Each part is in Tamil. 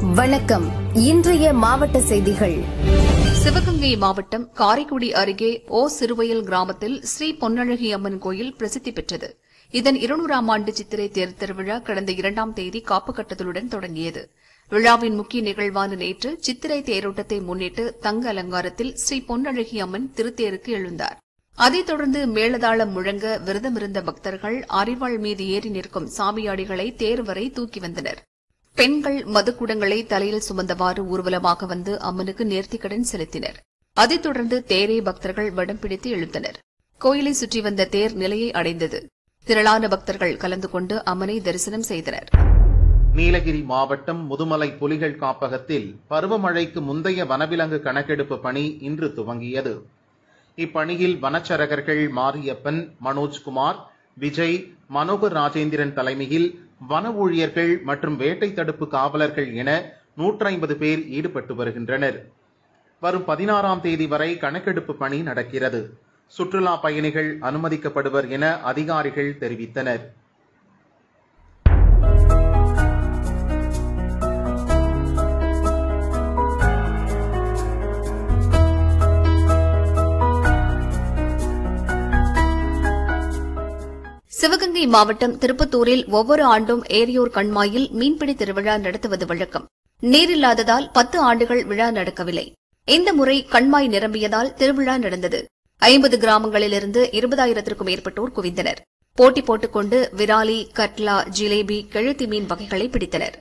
வணக்கம் இன்றைய மாவட்ட செய்திகள் சிவகங்கை மாவட்டம் காரைக்குடி அருகே ஓ சிறுவயல் கிராமத்தில் ஸ்ரீ பொன்னழகி அம்மன் கோயில் பிரசித்தி பெற்றது இதன் இருநூறாம் ஆண்டு சித்திரை தேர் திருவிழா கடந்த இரண்டாம் தேதி காப்பு கட்டுதலுடன் தொடங்கியது விழாவின் முக்கிய நிகழ்வான நேற்று சித்திரை தேரோட்டத்தை முன்னிட்டு தங்க அலங்காரத்தில் ஸ்ரீ பொன்னழகி அம்மன் திருத்தேருக்கு எழுந்தார் அதைத் தொடர்ந்து மேளதாளம் முழங்க விரதமிருந்த பக்தர்கள் அரிவாள் மீது ஏறி நிற்கும் சாமியாடிகளை தேர் வரை தூக்கி வந்தனர் பெண்கள் மதுக்குடங்களை தலையில் சுமந்தவாறு ஊர்வலமாக வந்து அம்மனுக்கு நேர்த்திக்கடன் செலுத்தினர் அதைத் தொடர்ந்து தேரை பக்தர்கள் வடம் பிடித்து இழுத்தனர் கோயிலை சுற்றி வந்த தேர் நிலையை அடைந்தது திரளான பக்தர்கள் கலந்து கொண்டு அம்மனை தரிசனம் செய்தனர் நீலகிரி மாவட்டம் முதுமலை புலிகள் காப்பகத்தில் பருவமழைக்கு முந்தைய வனவிலங்கு கணக்கெடுப்பு பணி இன்று துவங்கியது இப்பணியில் வனச்சரகர்கள் மாரியப்பன் மனோஜ்குமார் விஜய் மனோகர் ராஜேந்திரன் தலைமையில் வன ஊழியர்கள் மற்றும் வேட்டை தடுப்பு காவலர்கள் என நூற்றி ஐம்பது பேர் ஈடுபட்டு வருகின்றனர் வரும் பதினாறாம் தேதி வரை கணக்கெடுப்பு பணி நடக்கிறது சுற்றுலா பயணிகள் அனுமதிக்கப்படுவர் என அதிகாரிகள் தெரிவித்தனர் சிவகங்கை மாவட்டம் திருப்பத்தூரில் ஒவ்வொரு ஆண்டும் ஏரியூர் கண்மாயில் மீன்பிடி திருவிழா நடத்துவது வழக்கம் நீரில்லாததால் பத்து ஆண்டுகள் விழா நடக்கவில்லை இந்த முறை கண்மாய் நிரம்பியதால் திருவிழா நடந்தது ஐம்பது கிராமங்களிலிருந்து இருபதாயிரத்திற்கும் மேற்பட்டோர் குவிந்தனர் போட்டி போட்டுக்கொண்டு விராலி கட்லா ஜிலேபி கெழுத்தி மீன் வகைகளை பிடித்தனர்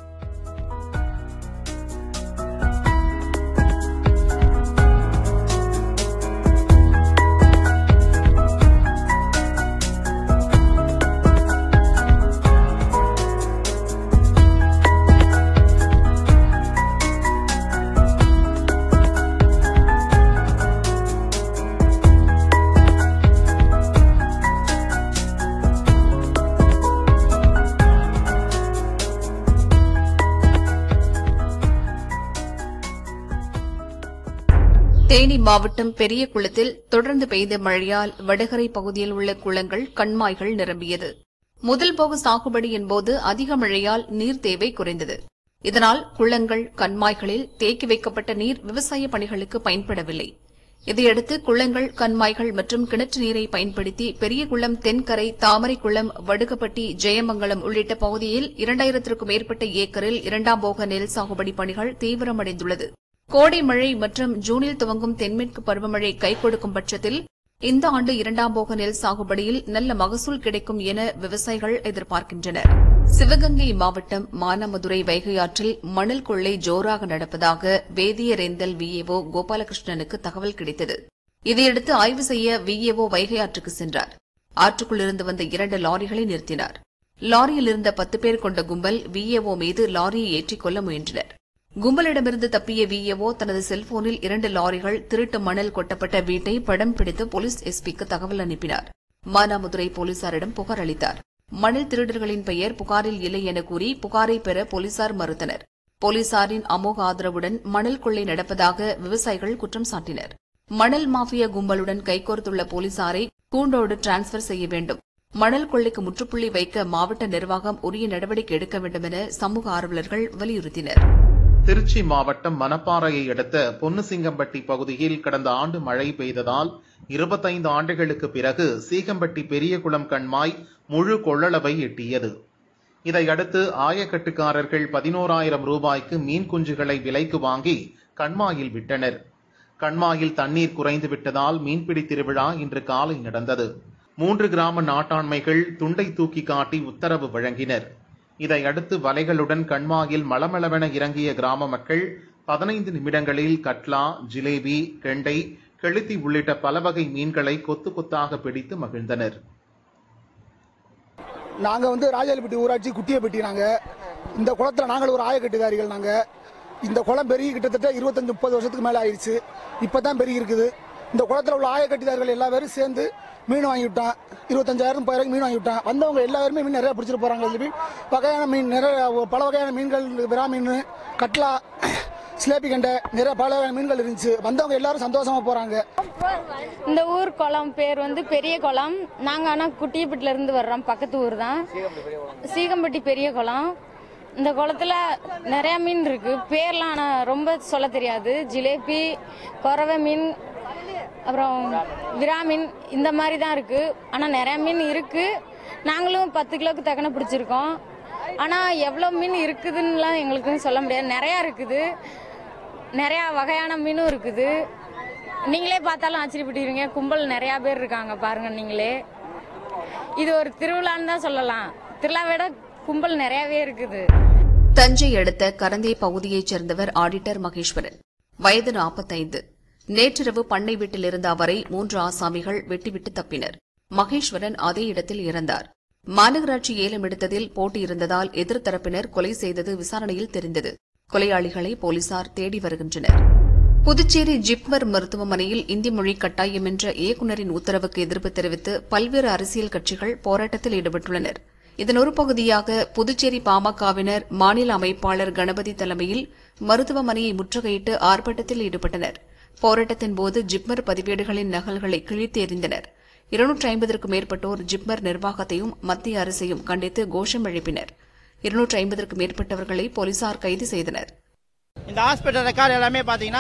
தேனி மாவட்டம் பெரிய குளத்தில் தொடர்ந்து பெய்த மழையால் வடகரை பகுதியில் உள்ள குளங்கள் கண்மாய்கள் நிரம்பியது முதல் போக சாகுபடி என்போது அதிக மழையால் நீர் தேவை குறைந்தது இதனால் குளங்கள் கண்மாய்களில் தேக்கி வைக்கப்பட்ட நீர் விவசாய பணிகளுக்கு பயன்படவில்லை இதையடுத்து குளங்கள் கண்மாய்கள் மற்றும் கிணற்று நீரை பயன்படுத்தி பெரியகுளம் தென்கரை தாமரைக்குளம் வடுகப்பட்டி ஜெயமங்கலம் உள்ளிட்ட பகுதியில் இரண்டாயிரத்திற்கும் மேற்பட்ட ஏக்கரில் இரண்டாம் போக நெல் சாகுபடி பணிகள் தீவிரமடைந்துள்ளது கோடை மழை மற்றும் ஜூனில் துவங்கும் தென்மேற்கு பருவமழை கை கொடுக்கும் பட்சத்தில் இந்த ஆண்டு இரண்டாம் போக நெல் சாகுபடியில் நல்ல மகசூல் கிடைக்கும் என விவசாயிகள் எதிர்பார்க்கின்றனர் சிவகங்கை மாவட்டம் மானாமதுரை வைகை ஆற்றில் மணல் கொள்ளை ஜோராக நடப்பதாக வேதியரேந்தல் விஏஓ கோபாலகிருஷ்ணனுக்கு தகவல் கிடைத்தது இதையடுத்து ஆய்வு செய்ய விஏஓ வைகை ஆற்றுக்கு சென்றார் ஆற்றுக்குள் இருந்து வந்த இரண்டு லாரிகளை நிறுத்தினார் லாரியில் இருந்த பத்து பேர் கொண்ட கும்பல் விஏஓ மீது லாரியை ஏற்றிக் கொள்ள முயன்றனர் கும்பலிடமிருந்து தப்பிய விஏஓ தனது செல்போனில் இரண்டு லாரிகள் திருட்டு மணல் கொட்டப்பட்ட வீட்டை படம் பிடித்து போலீஸ் எஸ்பிக்கு தகவல் அனுப்பினார் மானாமதுரை போலீசாரிடம் புகார் அளித்தார் மணல் திருடர்களின் பெயர் புகாரில் இல்லை என கூறி புகாரை பெற போலீசார் மறுத்தனர் போலீசாரின் அமோக ஆதரவுடன் மணல் கொள்ளை நடப்பதாக விவசாயிகள் குற்றம் சாட்டினர் மணல் மாஃபியா கும்பலுடன் கைகோர்த்துள்ள போலீசாரை கூண்டோடு டிரான்ஸ்பர் செய்ய வேண்டும் மணல் கொள்ளைக்கு முற்றுப்புள்ளி வைக்க மாவட்ட நிர்வாகம் உரிய நடவடிக்கை எடுக்க வேண்டும் என சமூக ஆர்வலர்கள் வலியுறுத்தினர் திருச்சி மாவட்டம் மணப்பாறையை அடுத்த பொன்னுசிங்கம்பட்டி பகுதியில் கடந்த ஆண்டு மழை பெய்ததால் இருபத்தைந்து ஆண்டுகளுக்கு பிறகு சீகம்பட்டி பெரியகுளம் கண்மாய் முழு கொள்ளளவை எட்டியது இதையடுத்து ஆயக்கட்டுக்காரர்கள் பதினோராயிரம் ரூபாய்க்கு மீன் குஞ்சுகளை விலைக்கு வாங்கி கண்மாயில் விட்டனர் கண்மாயில் தண்ணீர் குறைந்து விட்டதால் மீன்பிடி திருவிழா இன்று காலை நடந்தது மூன்று கிராம நாட்டாண்மைகள் துண்டை தூக்கி காட்டி உத்தரவு வழங்கினர் இதையடுத்து வலைகளுடன் கண்மாயில் மளமளவென இறங்கிய கிராம மக்கள் பதினைந்து நிமிடங்களில் கட்லா ஜிலேபி கெண்டை கெளுத்தி உள்ளிட்ட பல வகை மீன்களை கொத்து கொத்தாக பிடித்து மகிழ்ந்தனர் நாங்கள் வந்து ராஜாலிப்பட்டி ஊராட்சி குட்டியப்பட்டி நாங்கள் இந்த குளத்தில் நாங்கள் ஒரு ஆயக்கட்டுக்காரிகள் நாங்கள் இந்த குளம் பெருகி கிட்டத்தட்ட இருபத்தஞ்சு முப்பது வருஷத்துக்கு மேலே ஆயிடுச்சு இப்போ தான் பெருகி இருக்குது இந்த குளத்தில் உள்ள ஆயக்கட்டுக்காரர்கள் எல்லா பேரும் சேர்ந்து மீன் வாங்கி விட்டான் இருபத்தஞ்சாயிரம் முப்பதாயிரம் மீன் வாங்கி விட்டான் வந்தவங்க எல்லாருமே மீன் நிறைய பிடிச்சிட்டு போகிறாங்க சொல்லி வகையான மீன் நிறைய பல வகையான மீன்கள் விரா மீன் கட்லா சிலேபி கண்டை நிறைய பல வகையான மீன்கள் இருந்துச்சு வந்தவங்க எல்லாரும் சந்தோஷமா போறாங்க இந்த ஊர் குளம் பேர் வந்து பெரிய குளம் நாங்க ஆனா குட்டியப்பட்டில இருந்து வர்றோம் பக்கத்து ஊர் தான் சீகம்பட்டி பெரிய குளம் இந்த குளத்துல நிறைய மீன் இருக்கு பேர்லாம் ஆனா ரொம்ப சொல்ல தெரியாது ஜிலேபி குறவை மீன் அப்புறம் விரா மீன் இந்த மாதிரி தான் இருக்கு ஆனா நிறைய மீன் இருக்கு நாங்களும் பத்து கிலோக்கு தக்கன பிடிச்சிருக்கோம் ஆனா எவ்வளவு மீன் இருக்குதுன்னுலாம் எங்களுக்கு சொல்ல முடியாது நிறைய இருக்குது நிறைய வகையான மீனும் இருக்குது நீங்களே பார்த்தாலும் ஆச்சரியப்பட்டுருவீங்க கும்பல் நிறைய பேர் இருக்காங்க பாருங்க நீங்களே இது ஒரு திருவிழான்னு தான் சொல்லலாம் திருவிழா விட கும்பல் நிறையவே இருக்குது தஞ்சை அடுத்த கரந்தே பகுதியைச் சேர்ந்தவர் ஆடிட்டர் மகேஸ்வரன் வயது நாற்பத்தைந்து நேற்றிரவு பண்ணை வீட்டில் இருந்த அவரை மூன்று ஆசாமிகள் வெட்டிவிட்டு தப்பினர் மகேஸ்வரன் அதே இடத்தில் இறந்தார் மாநகராட்சி ஏலம் எடுத்ததில் போட்டி இருந்ததால் எதிர்த்தரப்பினர் கொலை செய்தது விசாரணையில் தெரிந்தது கொலையாளிகளை போலீசார் தேடி வருகின்றனர் புதுச்சேரி ஜிப்மர் மருத்துவமனையில் இந்தி மொழி கட்டாயம் என்ற இயக்குநரின் உத்தரவுக்கு எதிர்ப்பு தெரிவித்து பல்வேறு அரசியல் கட்சிகள் போராட்டத்தில் ஈடுபட்டுள்ளனர் இதன் ஒரு பகுதியாக புதுச்சேரி பாமகவினர் மாநில அமைப்பாளர் கணபதி தலைமையில் மருத்துவமனையை முற்றுகையிட்டு ஆர்ப்பாட்டத்தில் ஈடுபட்டனர் போராட்டத்தின் போது ஜிப்மர் பதிவேடுகளின் நகல்களை கிழித்து எறிந்தனர் இருநூற்றி ஐம்பதற்கும் மேற்பட்டோர் ஜிப்மர் நிர்வாகத்தையும் மத்திய அரசையும் கண்டித்து கோஷம் எழுப்பினர் இருநூற்றி ஐம்பதற்கும் மேற்பட்டவர்களை போலீசார் கைது செய்தனர் இந்த ஹாஸ்பிட்டல் ரெக்கார்டு எல்லாமே பார்த்தீங்கன்னா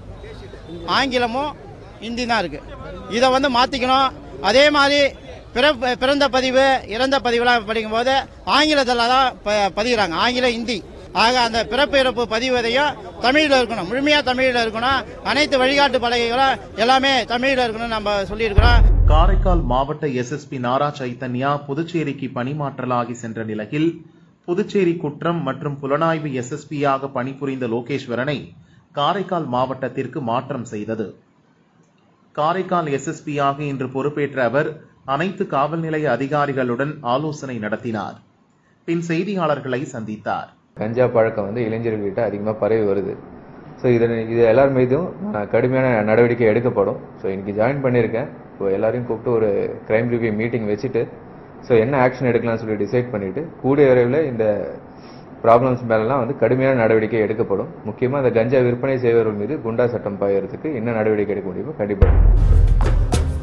ஆங்கிலமும் ஹிந்தி தான் இருக்கு இதை வந்து மாற்றிக்கணும் அதே மாதிரி பிறப்பு பிறந்த பதிவு இறந்த பதிவுலாம் படிக்கும்போது ஆங்கிலத்தில் தான் ப- பதிகிறாங்க ஆங்கிலம் ஹிந்தி ஆக அந்த பிறப்பு இறப்பு பதிவதையும் தமிழில் இருக்கணும் முழுமையாக தமிழில் இருக்கணும் அனைத்து வழிகாட்டு பலகைகளும் எல்லாமே தமிழில் இருக்கணும்னு நம்ம சொல்லியிருக்கிறோம் காரைக்கால் மாவட்ட எஸ்எஸ்பி நாரா சைத்தன்யா புதுச்சேரிக்கு பணிமாற்றலாகி சென்ற நிலையில் புதுச்சேரி குற்றம் மற்றும் புலனாய்வு எஸ்எஸ்பியாக பணிபுரிந்த லோகேஸ்வரனை காரைக்கால் மாவட்டத்திற்கு மாற்றம் செய்தது காரைக்கால் எஸ்எஸ்பியாக இன்று பொறுப்பேற்ற அவர் அனைத்து காவல் நிலைய அதிகாரிகளுடன் ஆலோசனை நடத்தினார் பின் செய்தியாளர்களை சந்தித்தார் கஞ்சா பழக்கம் வந்து இளைஞர்கள்கிட்ட அதிகமாக பரவி வருது ஸோ இதில் இது எல்லார் மீதும் நான் கடுமையான நடவடிக்கை எடுக்கப்படும் ஸோ இன்னைக்கு ஜாயின் பண்ணியிருக்கேன் இப்போ எல்லாரையும் கூப்பிட்டு ஒரு கிரைம் ரிவ்யூ மீட்டிங் வச்சுட்டு ஸோ என்ன ஆக்ஷன் எடுக்கலாம்னு சொல்லி டிசைட் பண்ணிட்டு கூடிய விரைவில் இந்த ப்ராப்ளம்ஸ் மேலெல்லாம் வந்து கடுமையான நடவடிக்கை எடுக்கப்படும் முக்கியமாக இந்த கஞ்சா விற்பனை செய்பவர்கள் மீது குண்டா சட்டம் பாயறதுக்கு என்ன நடவடிக்கை எடுக்க முடியுமோ கண்டிப்பாக எடுப்போம்.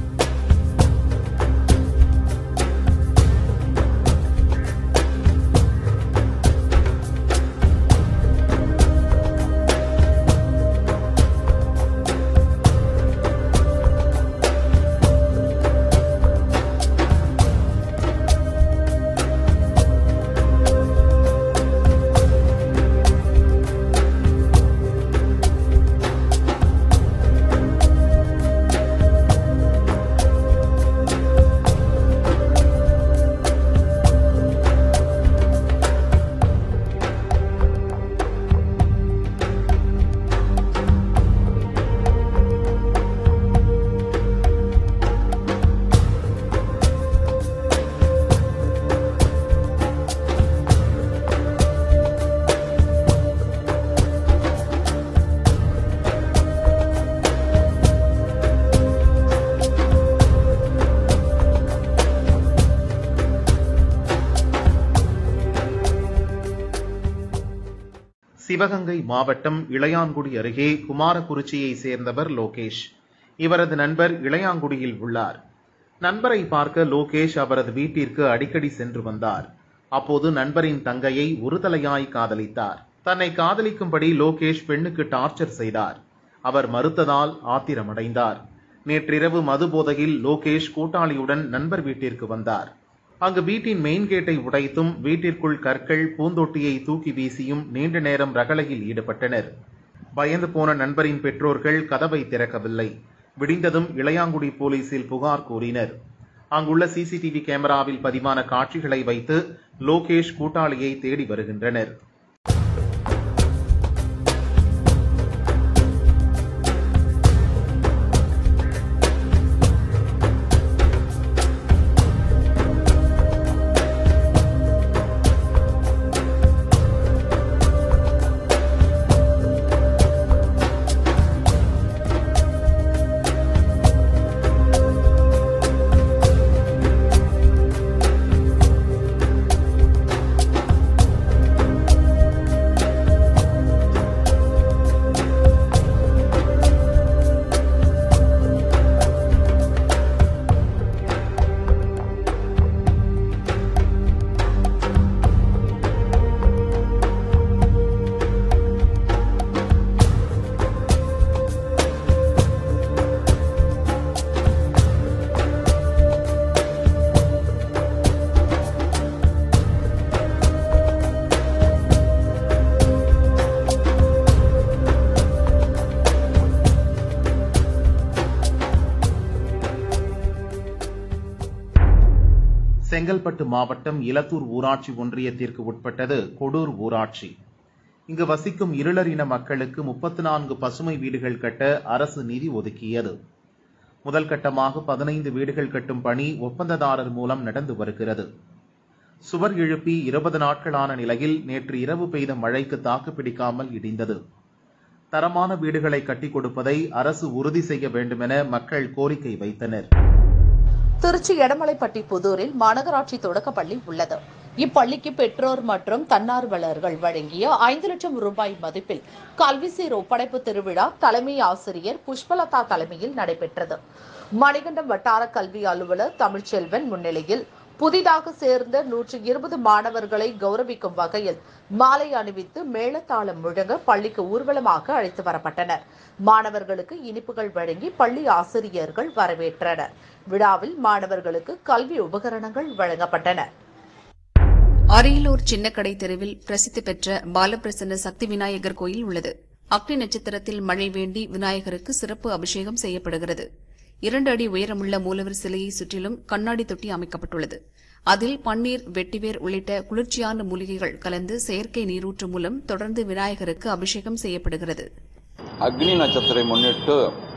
சிவகங்கை மாவட்டம் இளையான்குடி அருகே குமாரகுறிச்சியை சேர்ந்தவர் லோகேஷ் இவரது நண்பர் இளையாங்குடியில் உள்ளார் நண்பரை பார்க்க லோகேஷ் அவரது வீட்டிற்கு அடிக்கடி சென்று வந்தார் அப்போது நண்பரின் தங்கையை ஒருதலையாய் காதலித்தார் தன்னை காதலிக்கும்படி லோகேஷ் பெண்ணுக்கு டார்ச்சர் செய்தார் அவர் மறுத்ததால் ஆத்திரமடைந்தார் நேற்றிரவு மது போதையில் லோகேஷ் கூட்டாளியுடன் நண்பர் வீட்டிற்கு வந்தார் அங்கு வீட்டின் மெயின் கேட்டை உடைத்தும் வீட்டிற்குள் கற்கள் பூந்தொட்டியை தூக்கி வீசியும் நீண்ட நேரம் ரகளையில் ஈடுபட்டனர் பயந்து போன நண்பரின் பெற்றோர்கள் கதவை திறக்கவில்லை விடிந்ததும் இளையாங்குடி போலீசில் புகார் கூறினர் அங்குள்ள சிசிடிவி கேமராவில் பதிவான காட்சிகளை வைத்து லோகேஷ் கூட்டாளியை தேடி வருகின்றனர் செங்கல்பட்டு மாவட்டம் இலத்தூர் ஊராட்சி ஒன்றியத்திற்கு உட்பட்டது கொடூர் ஊராட்சி இங்கு வசிக்கும் இருளரின மக்களுக்கு முப்பத்தி நான்கு பசுமை வீடுகள் கட்ட அரசு நிதி ஒதுக்கியது முதல் கட்டமாக பதினைந்து வீடுகள் கட்டும் பணி ஒப்பந்ததாரர் மூலம் நடந்து வருகிறது சுவர் எழுப்பி இருபது நாட்களான நிலையில் நேற்று இரவு பெய்த மழைக்கு தாக்குப்பிடிக்காமல் இடிந்தது தரமான வீடுகளை கட்டிக் கொடுப்பதை அரசு உறுதி செய்ய வேண்டுமென மக்கள் கோரிக்கை வைத்தனர் திருச்சி எடமலைப்பட்டி புதூரில் மாநகராட்சி தொடக்கப்பள்ளி உள்ளது இப்பள்ளிக்கு பெற்றோர் மற்றும் தன்னார்வலர்கள் வழங்கிய ஐந்து லட்சம் ரூபாய் மதிப்பில் கல்விசீர் ஒப்படைப்பு திருவிழா தலைமை ஆசிரியர் புஷ்பலதா தலைமையில் நடைபெற்றது மணிகண்டம் வட்டார கல்வி அலுவலர் தமிழ்ச்செல்வன் முன்னிலையில் புதிதாக சேர்ந்த நூற்றி இருபது மாணவர்களை கௌரவிக்கும் வகையில் மாலை அணிவித்து மேளதாளம் முழங்க பள்ளிக்கு ஊர்வலமாக அழைத்து வரப்பட்டனர் மாணவர்களுக்கு இனிப்புகள் வழங்கி பள்ளி ஆசிரியர்கள் வரவேற்றனர் விழாவில் மாணவர்களுக்கு கல்வி உபகரணங்கள் வழங்கப்பட்டன அரியலூர் சின்னக்கடை தெருவில் பிரசித்தி பெற்ற பாலப்பிரசன்ன சக்தி விநாயகர் கோயில் உள்ளது அக்னி நட்சத்திரத்தில் மழை வேண்டி விநாயகருக்கு சிறப்பு அபிஷேகம் செய்யப்படுகிறது இரண்டு அடி உயரமுள்ள மூலவர் சிலையை சுற்றிலும் கண்ணாடி தொட்டி அமைக்கப்பட்டுள்ளது அதில் பன்னீர் வெட்டிவேர் உள்ளிட்ட குளிர்ச்சியான மூலிகைகள் கலந்து செயற்கை நீரூற்று மூலம் தொடர்ந்து விநாயகருக்கு அபிஷேகம் செய்யப்படுகிறது அக்னி நட்சத்திரை முன்னிட்டு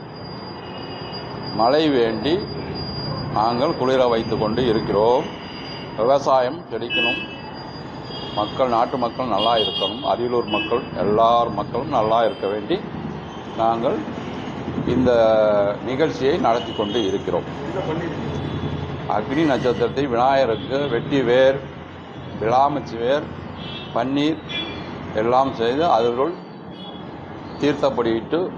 மழை வேண்டி நாங்கள் குளிர வைத்து கொண்டு இருக்கிறோம் விவசாயம் செழிக்கணும் மக்கள் நாட்டு மக்கள் நல்லா இருக்கணும் அரியலூர் மக்கள் எல்லார் மக்களும் நல்லா இருக்க வேண்டி நாங்கள் இந்த நிகழ்ச்சியை நடத்தி கொண்டு இருக்கிறோம் அக்னி நட்சத்திரத்தை விநாயகருக்கு வெட்டி வேர் விளாமச்சி வேர் பன்னீர் எல்லாம் செய்து அதற்குள் தீர்த்தப்படியிட்டு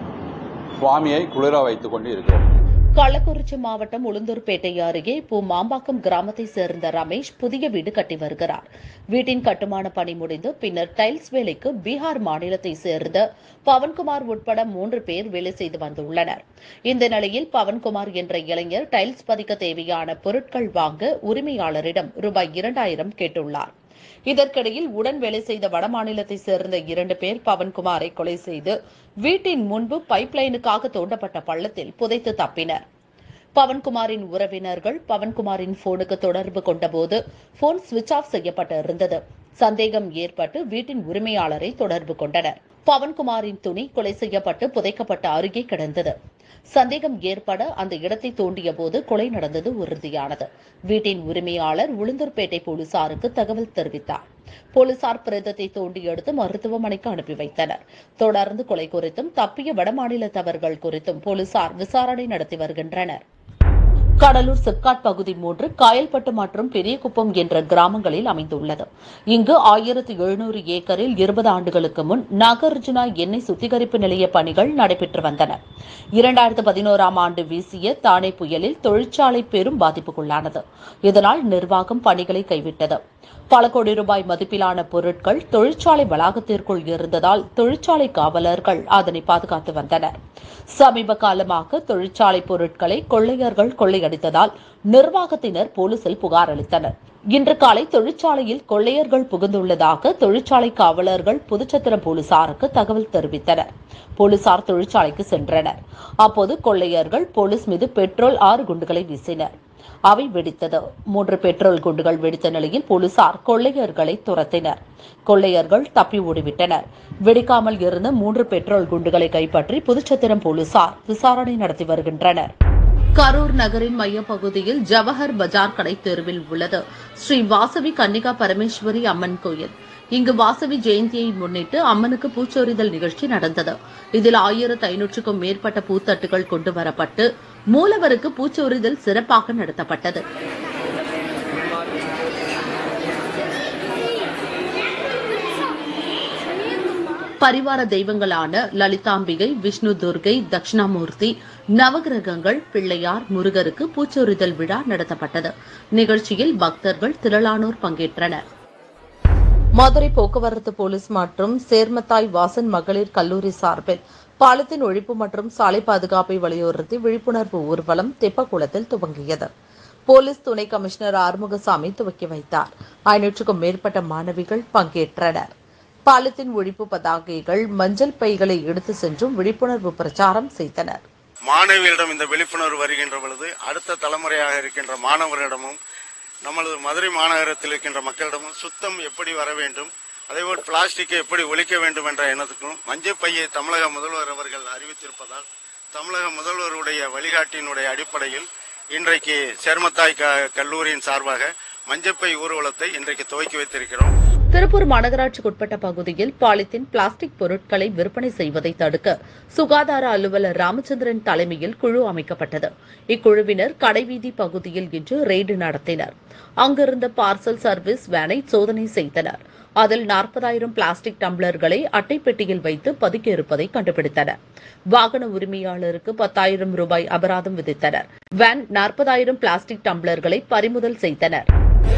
சுவாமியை குளிர வைத்துக் கொண்டு இருக்கிறோம் கள்ளக்குறிச்சி மாவட்டம் உளுந்தூர்பேட்டை அருகே பூ மாம்பாக்கம் கிராமத்தை சேர்ந்த ரமேஷ் புதிய வீடு கட்டி வருகிறார் வீட்டின் கட்டுமான பணி முடிந்து பின்னர் டைல்ஸ் வேலைக்கு பீகார் மாநிலத்தை சேர்ந்த பவன்குமார் உட்பட மூன்று பேர் வேலை செய்து வந்துள்ளனர் இந்த நிலையில் பவன்குமார் என்ற இளைஞர் டைல்ஸ் பதிக்க தேவையான பொருட்கள் வாங்க உரிமையாளரிடம் ரூபாய் இரண்டாயிரம் கேட்டுள்ளார் இதற்கிடையில் உடன் வேலை செய்த வடமாநிலத்தை சேர்ந்த இரண்டு பேர் பவன்குமாரை கொலை செய்து வீட்டின் முன்பு பைப்லைனுக்காக தோண்டப்பட்ட பள்ளத்தில் புதைத்து தப்பினர் பவன்குமாரின் உறவினர்கள் பவன்குமாரின் போனுக்கு தொடர்பு கொண்டபோது போன் சுவிட்ச் ஆஃப் செய்யப்பட்டிருந்தது சந்தேகம் ஏற்பட்டு வீட்டின் உரிமையாளரை தொடர்பு கொண்டனர் பவன்குமாரின் துணி கொலை செய்யப்பட்டு புதைக்கப்பட்ட அருகே கிடந்தது சந்தேகம் ஏற்பட அந்த இடத்தை தோண்டிய போது கொலை நடந்தது உறுதியானது வீட்டின் உரிமையாளர் உளுந்தூர்பேட்டை போலீசாருக்கு தகவல் தெரிவித்தார் போலீசார் பிரேதத்தை தோண்டி எடுத்து மருத்துவமனைக்கு அனுப்பி வைத்தனர் தொடர்ந்து கொலை குறித்தும் தப்பிய வடமாநிலத்தவர்கள் குறித்தும் போலீசார் விசாரணை நடத்தி வருகின்றனர் கடலூர் சிப்காட் பகுதி மூன்று காயல்பட்டு மற்றும் பெரியகுப்பம் என்ற கிராமங்களில் அமைந்துள்ளது இங்கு ஆயிரத்து எழுநூறு ஏக்கரில் இருபது ஆண்டுகளுக்கு முன் நாகார்ஜுனா எண்ணெய் சுத்திகரிப்பு நிலைய பணிகள் நடைபெற்று வந்தன இரண்டாயிரத்து பதினோராம் ஆண்டு வீசிய தானே புயலில் தொழிற்சாலை பெரும் பாதிப்புக்குள்ளானது இதனால் நிர்வாகம் பணிகளை கைவிட்டது பல கோடி ரூபாய் மதிப்பிலான பொருட்கள் தொழிற்சாலை வளாகத்திற்குள் இருந்ததால் தொழிற்சாலை காவலர்கள் அதனை பாதுகாத்து வந்தனர் சமீப காலமாக தொழிற்சாலை பொருட்களை கொள்ளையர்கள் கொள்ளையடித்ததால் நிர்வாகத்தினர் போலீசில் புகார் அளித்தனர் இன்று காலை தொழிற்சாலையில் கொள்ளையர்கள் புகுந்துள்ளதாக தொழிற்சாலை காவலர்கள் புதுச்சத்திரம் போலீசாருக்கு தகவல் தெரிவித்தனர் போலீசார் தொழிற்சாலைக்கு சென்றனர் அப்போது கொள்ளையர்கள் போலீஸ் மீது பெட்ரோல் ஆறு குண்டுகளை வீசினர் அவை வெடித்தது மூன்று பெட்ரோல் குண்டுகள் வெடித்த நிலையில் போலீசார் கொள்ளையர்களை துரத்தினர் கொள்ளையர்கள் தப்பி ஓடிவிட்டனர் வெடிக்காமல் இருந்த மூன்று பெட்ரோல் குண்டுகளை கைப்பற்றி புதுச்சத்திரம் போலீசார் விசாரணை நடத்தி வருகின்றனர் கரூர் நகரின் மையப்பகுதியில் ஜவஹர் பஜார் கடை தெருவில் உள்ளது ஸ்ரீ வாசவி கன்னிகா பரமேஸ்வரி அம்மன் கோயில் இங்கு வாசவி ஜெயந்தியை முன்னிட்டு அம்மனுக்கு பூச்சொரிதல் நிகழ்ச்சி நடந்தது இதில் ஆயிரத்து ஐநூற்றுக்கும் மேற்பட்ட பூத்தட்டுகள் கொண்டு வரப்பட்டு மூலவருக்கு பூச்சொரிதல் சிறப்பாக நடத்தப்பட்டது பரிவார தெய்வங்களான லலிதாம்பிகை விஷ்ணு துர்கை தட்சிணாமூர்த்தி நவகிரகங்கள் பிள்ளையார் முருகருக்கு பூச்சொரிதல் விழா நடத்தப்பட்டது நிகழ்ச்சியில் பக்தர்கள் திரளானோர் பங்கேற்றனர் மதுரை போக்குவரத்து போலீஸ் மற்றும் சேர்மத்தாய் வாசன் மகளிர் கல்லூரி சார்பில் பாலத்தின் ஒழிப்பு மற்றும் சாலை பாதுகாப்பை வலியுறுத்தி விழிப்புணர்வு ஊர்வலம் தெப்பக்குளத்தில் துவங்கியது போலீஸ் துணை கமிஷனர் ஆறுமுகசாமி துவக்கி வைத்தார் ஐநூற்றுக்கும் மேற்பட்ட மாணவிகள் பங்கேற்றனர் பாலத்தின் ஒழிப்பு பதாகைகள் மஞ்சள் பைகளை எடுத்து சென்றும் விழிப்புணர்வு பிரச்சாரம் செய்தனர் மாணவியரிடம் இந்த விழிப்புணர்வு வருகின்ற பொழுது அடுத்த தலைமுறையாக இருக்கின்ற மாணவர்களிடமும் நமது மதுரை மாநகரத்தில் இருக்கின்ற மக்களிடமும் சுத்தம் எப்படி வர வேண்டும் அதேபோல் பிளாஸ்டிக்கை எப்படி ஒழிக்க வேண்டும் என்ற எண்ணத்துக்கும் மஞ்சள் பையை தமிழக முதல்வர் அவர்கள் அறிவித்திருப்பதால் தமிழக முதல்வருடைய வழிகாட்டினுடைய அடிப்படையில் இன்றைக்கு சேர்மத்தாய் க- கல்லூரியின் சார்பாக மஞ்சப்பை ஊர்வலத்தை இன்றைக்கு துவக்கி வைத்திருக்கிறோம் திருப்பூர் மாநகராட்சிக்குட்பட்ட பகுதியில் பாலித்தீன் பிளாஸ்டிக் பொருட்களை விற்பனை செய்வதை தடுக்க சுகாதார அலுவலர் ராமச்சந்திரன் தலைமையில் குழு அமைக்கப்பட்டது இக்குழுவினர் கடைவீதி பகுதியில் இன்று ரெய்டு நடத்தினர் அங்கிருந்த பார்சல் சர்வீஸ் வேனை சோதனை செய்தனர் அதில் நாற்பதாயிரம் பிளாஸ்டிக் டம்ளர்களை அட்டைப்பெட்டியில் வைத்து பதுக்கி இருப்பதை கண்டுபிடித்தனர் வாகன உரிமையாளருக்கு பத்தாயிரம் ரூபாய் அபராதம் விதித்தனர் வேன் நாற்பதாயிரம் பிளாஸ்டிக் டம்ளர்களை பறிமுதல் செய்தனர்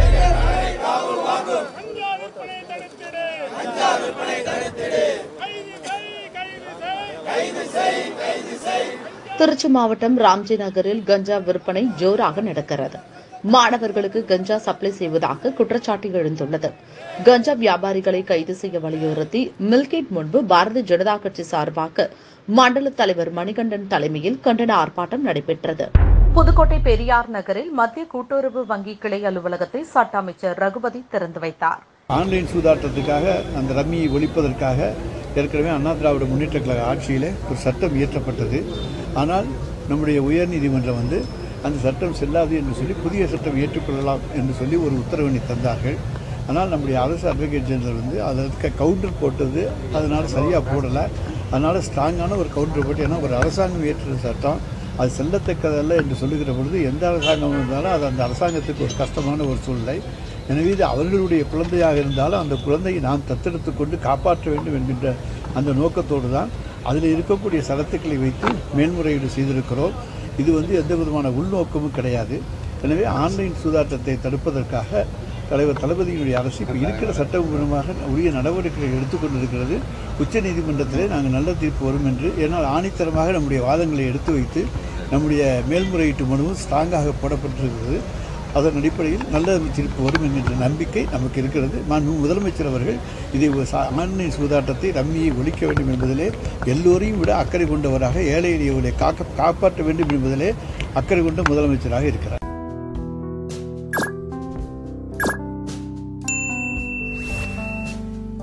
திருச்சி மாவட்டம் ராம்ஜி நகரில் கஞ்சா விற்பனை ஜோராக நடக்கிறது மாணவர்களுக்கு கஞ்சா சப்ளை செய்வதாக குற்றச்சாட்டு எழுந்துள்ளது கஞ்சா வியாபாரிகளை கைது செய்ய வலியுறுத்தி மில்கேட் முன்பு பாரதிய ஜனதா கட்சி சார்பாக மண்டல தலைவர் மணிகண்டன் தலைமையில் கண்டன ஆர்ப்பாட்டம் நடைபெற்றது புதுக்கோட்டை பெரியார் நகரில் மத்திய கூட்டுறவு வங்கி கிளை அலுவலகத்தை சட்ட அமைச்சர் ரகுபதி திறந்து வைத்தார் ஆன்லைன் சூதாட்டத்துக்காக அந்த ரம்மியை ஒழிப்பதற்காக ஏற்கனவே அண்ணா திராவிட முன்னேற்ற கழக ஆட்சியில் ஒரு சட்டம் இயற்றப்பட்டது ஆனால் நம்முடைய உயர்நீதிமன்றம் வந்து அந்த சட்டம் செல்லாது என்று சொல்லி புதிய சட்டம் ஏற்றுக்கொள்ளலாம் என்று சொல்லி ஒரு உத்தரவினை தந்தார்கள் ஆனால் நம்முடைய அரசு அட்வொகேட் ஜெனரல் வந்து அதற்கு கவுண்டர் போட்டது அதனால் சரியாக போடலை அதனால் ஸ்ட்ராங்கான ஒரு கவுண்டர் போட்டு ஏன்னா ஒரு அரசாங்கம் ஏற்ற சட்டம் அது செல்லத்தக்கதல்ல என்று சொல்லுகிற பொழுது எந்த அரசாங்கம் இருந்தாலும் அது அந்த அரசாங்கத்துக்கு ஒரு கஷ்டமான ஒரு சூழ்நிலை எனவே இது அவர்களுடைய குழந்தையாக இருந்தாலும் அந்த குழந்தையை நாம் தத்தெடுத்து கொண்டு காப்பாற்ற வேண்டும் என்கின்ற அந்த நோக்கத்தோடு தான் அதில் இருக்கக்கூடிய சரத்துக்களை வைத்து மேல்முறையீடு செய்திருக்கிறோம் இது வந்து எந்த விதமான உள்நோக்கமும் கிடையாது எனவே ஆன்லைன் சூதாட்டத்தை தடுப்பதற்காக தலைவர் தளபதியினுடைய அரசு இப்போ இருக்கிற சட்டபூர்வமாக உரிய நடவடிக்கைகளை எடுத்துக்கொண்டிருக்கிறது உச்சநீதிமன்றத்திலே நாங்கள் நல்ல தீர்ப்பு வரும் என்று ஏன்னால் ஆணித்தரமாக நம்முடைய வாதங்களை எடுத்து வைத்து நம்முடைய மேல்முறையீட்டு மனுவும் ஸ்ட்ராங்காக போடப்பட்டிருக்கிறது அதன் அடிப்படையில் நல்ல தீர்ப்பு வரும் என்கின்ற நம்பிக்கை நமக்கு இருக்கிறது மாண்பு முதலமைச்சர் அவர்கள் இதை ஒரு சா- ஆன்லைன் சூதாட்டத்தை ரம்மியை ஒழிக்க வேண்டும் என்பதிலே எல்லோரையும் விட அக்கறை கொண்டவராக ஏழை எளியவர்களை காக்க காப்பாற்ற வேண்டும் என்பதிலே அக்கறை கொண்ட முதலமைச்சராக இருக்கிறார்